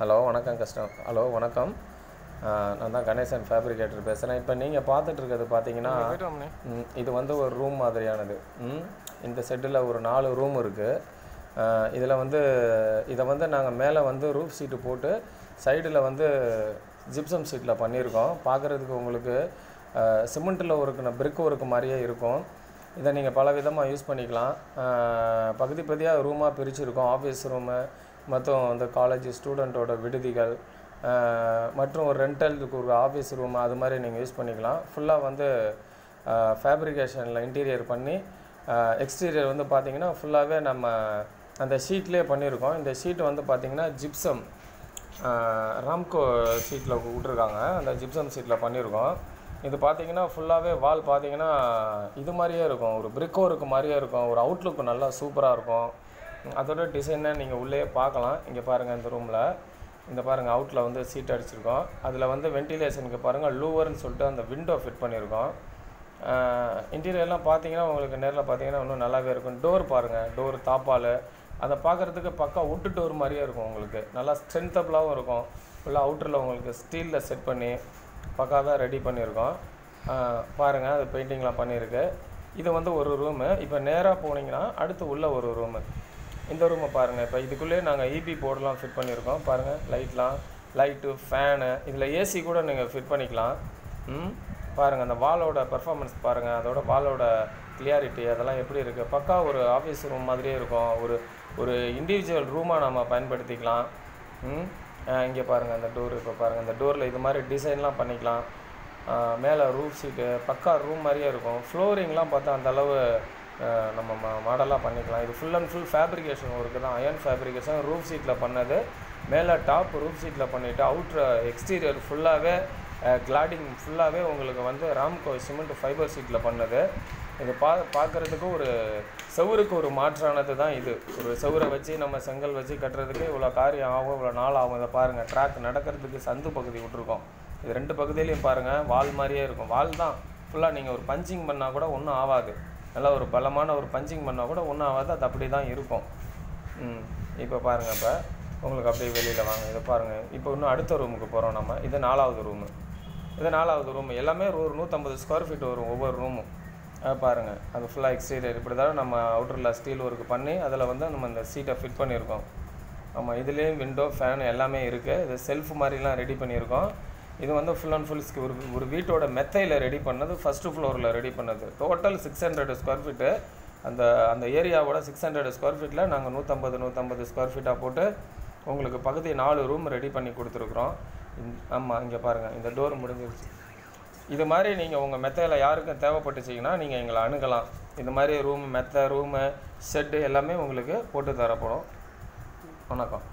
hello வணக்கம் custom hello வணக்கம் ஆஹ் நான் தான் கணேசன் ஃபேப்ரிகேட்டர் பேசுகிறேன் இப்போ நீங்கள் பார்த்துட்டு இருக்கிறது பார்த்தீங்கன்னா ம், இது வந்து ஒரு ரூம் மாதிரியானது ம், இந்த செட்டில் ஒரு நாலு ரூம் இருக்குது இதில் வந்து இதை வந்து நாங்கள் மேலே வந்து ரூஃப் சீட்டு போட்டு சைடில் வந்து ஜிப்சம் சீட்டில் பண்ணியிருக்கோம் பார்க்குறதுக்கு உங்களுக்கு சிமெண்ட்டில் ஒருக்கின பிரிக் ஒர்க்கு மாதிரியே இருக்கும் இதை நீங்கள் பல விதமாக யூஸ் பண்ணிக்கலாம் ஆஹ் பகுதி பகுதியாக ரூமாக பிரிச்சிருக்கோம் ஆஃபீஸ் ரூமு மற்றும் இந்த காலேஜ் ஸ்டூடெண்ட்டோட விடுதிகள் ஆஹ் மற்றும் ஒரு ரெண்டலுக்கு ஒரு ஆஃபீஸ் ரூம் அது மாதிரி நீங்கள் யூஸ் பண்ணிக்கலாம் ஃபுல்லாக வந்து ஃபேப்ரிகேஷனில் இன்டீரியர் பண்ணி எக்ஸ்டீரியர் வந்து பார்த்தீங்கன்னா ஃபுல்லாகவே நம்ம அந்த ஷீட்லேயே பண்ணியிருக்கோம் இந்த ஷீட் வந்து பார்த்தீங்கன்னா ஜிப்சம் ராம்கோ சீட்டில் விட்ருக்காங்க அந்த ஜிப்சம் சீட்டில் பண்ணியிருக்கோம் இது பார்த்தீங்கன்னா ஃபுல்லாகவே வால் பார்த்தீங்கன்னா இது மாதிரியே இருக்கும் ஒரு பிரிக் ஒர்க்கு மாதிரியே இருக்கும் ஒரு அவுட்லுக் நல்லா சூப்பராக இருக்கும் அதோட டிசைனை நீங்கள் உள்ளே பார்க்கலாம் இங்கே பாருங்கள் இந்த ரூமில் இந்த பாருங்கள் அவுட்டில் வந்து சீட் அடிச்சிருக்கோம் அதில் வந்து வென்டிலேஷனுக்கு பாருங்கள் லூவர்னு சொல்லிட்டு அந்த விண்டோ ஃபிட் பண்ணியிருக்கோம் இன்டீரியர்லாம் பார்த்தீங்கன்னா உங்களுக்கு நேரில் பார்த்தீங்கன்னா இன்னும் நல்லாவே இருக்கும் டோர் பாருங்கள் டோர் தாப்பால் அதை பார்க்குறதுக்கு பக்கா உட்டு டோர் மாதிரியே இருக்கும் உங்களுக்கு நல்லா ஸ்ட்ரென்த்தபிளாகவும் இருக்கும் ஃபுல்லாக அவுட்டரில் உங்களுக்கு ஸ்டீலில் செட் பண்ணி பக்காவாக ரெடி பண்ணியிருக்கோம் பாருங்கள் அது பெயிண்டிங்லாம் பண்ணியிருக்கு இது வந்து ஒரு ரூமு இப்போ நேராக போனீங்கன்னா அடுத்து உள்ள ஒரு ரூமு இந்த ரூமை பாருங்கள் இப்போ இதுக்குள்ளேயே நாங்கள் இபி போர்டெலாம் ஃபிட் பண்ணியிருக்கோம் பாருங்கள் லைட்லாம் லைட்டு ஃபேனு இதில் ஏசி கூட நீங்கள் ஃபிட் பண்ணிக்கலாம் ம் பாருங்கள் அந்த வாலோட பெர்ஃபார்மன்ஸ் பாருங்கள் அதோட வாலோட கிளியாரிட்டி அதெல்லாம் எப்படி இருக்குது பக்கா ஒரு ஆஃபீஸ் ரூம் மாதிரியே இருக்கும் ஒரு ஒரு இண்டிவிஜுவல் ரூமாக நம்ம பயன்படுத்திக்கலாம் ம் இங்கே பாருங்கள் அந்த டோர் இப்போ பாருங்கள் அந்த டோரில் இது மாதிரி டிசைன்லாம் பண்ணிக்கலாம் மேலே ரூஃப் சீட்டு பக்கா ரூம் மாதிரியே இருக்கும் ஃப்ளோரிங்லாம் பார்த்தா அந்த அளவு அஹ், நம்ம மா மாடலாக பண்ணிக்கலாம் இது full and full fabrication work தான் அயன் ஃபேப்ரிகேஷன் ரூஃப் சீட்டில் பண்ணது மேலே டாப் ரூஃப் சீட்டில் பண்ணிவிட்டு அவுட்ரு எக்ஸ்டீரியர் ஃபுல்லாகவே கிளாடிங் ஃபுல்லாகவே உங்களுக்கு வந்து ராம்கோ சிமெண்ட் ஃபைபர் சீட்டில் பண்ணது இது பா பார்க்குறதுக்கு ஒரு செவுருக்கு ஒரு மாற்றானது தான் இது ஒரு செவுரை வச்சு நம்ம செங்கல் வச்சு கட்டுறதுக்கு இவ்வளோ காரியம் ஆகும் இவ்வளோ நாள் ஆகும் இதை பாருங்கள் ட்ராக் நடக்கிறதுக்கு சந்து பகுதி விட்ருக்கோம் இது ரெண்டு பகுதியிலையும் பாருங்கள் வால் மாதிரியே இருக்கும் வால் தான் ஃபுல்லாக நீங்கள் ஒரு பஞ்சிங் பண்ணால் கூட ஒன்றும் ஆகாது நல்லா ஒரு பலமான ஒரு பஞ்சிங் பண்ணால் கூட ஒன்றும் ஆகாது அது அப்படி தான் இருக்கும் ம் இப்போ பாருங்கள் இப்போ உங்களுக்கு அப்படியே வெளியில் வாங்க இதை பாருங்கள் இப்போ இன்னும் அடுத்த ரூமுக்கு போகிறோம் நம்ம இது நாலாவது ரூமு இது நாலாவது ரூம் எல்லாமே ஒரு நூற்றம்பது ஸ்கொயர் ஃபீட் வரும் ஒவ்வொரு ரூமும் அது பாருங்கள் அது ஃபுல்லாக எக்ஸ்டீரியர் இப்படி தான் நம்ம அவுட்டரில் ஸ்டீல் ஒர்க் பண்ணி அதில் வந்து நம்ம இந்த சீட்டை ஃபிட் பண்ணியிருக்கோம் ஆமாம் இதுலேயும் விண்டோ ஃபேன் எல்லாமே இருக்குது இது செல்ஃப் மாதிரிலாம் ரெடி பண்ணியிருக்கோம் இது வந்து ஃபுல் அண்ட் ஃபுல் ஒரு ஒரு வீட்டோட மெத்தையில் ரெடி பண்ணது ஃபஸ்ட்டு ஃப்ளோரில் ரெடி பண்ணது total six hundred square feet அந்த அந்த ஏரியாவோட சிக்ஸ் ஹண்ட்ரட் ஸ்கொயர் ஃபீட்டில் நாங்கள் நூற்றம்பது நூற்றம்பது ஸ்கொயர் ஃபீட்டாக போட்டு உங்களுக்கு பகுதி நாலு ரூம் ரெடி பண்ணி கொடுத்துருக்குறோம் ஆமாம் இங்கே பாருங்கள் இந்த டோர் முடிஞ்சிருச்சு இது மாதிரி நீங்கள் உங்கள் மெத்தையில் யாருக்கும் தேவைப்பட்டுச்சிங்கன்னா நீங்கள் எங்களை அணுகலாம் இது மாதிரி ரூம் மெத்தை ரூமு ஷெட்டு எல்லாமே உங்களுக்கு போட்டு தரப்படும் வணக்கம்